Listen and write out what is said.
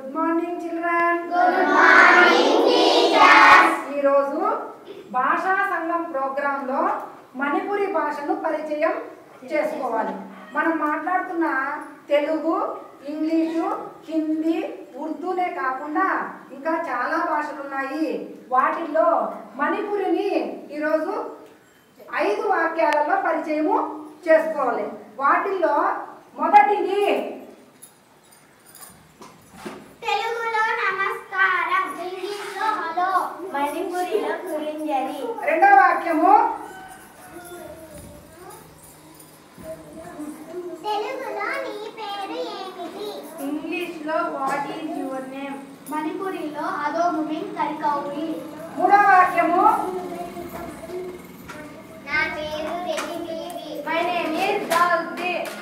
good morning children ఈరోజు భాషా సంఘం ప్రోగ్రాంలో మణిపురి భాషను పరిచయం చేసుకోవాలి మనం మాట్లాడుతున్న తెలుగు ఇంగ్లీషు హిందీ ఉర్దూనే కాకుండా ఇంకా చాలా భాషలు ఉన్నాయి వాటిల్లో మణిపురిని ఈరోజు ఐదు వాక్యాలలో పరిచయము చేసుకోవాలి వాటిల్లో మొదటిది తెలుగులో నమస్కారం ఇంగ్లీష్లో హలో మణిపురిలో కురింజరి రెండవ వాక్యము తెలుగులో నీ పేరు ఏమిటి ఇంగ్లీష్లో వాట్ ఈజ్ యువర్ నేమ్ మణిపురిలో అదో ముమింగ్ కరికౌరి మూడవ వాక్యము నా పేరు రెడ్డి బేబీ మై నేమ్ ఈజ్ దాల్ది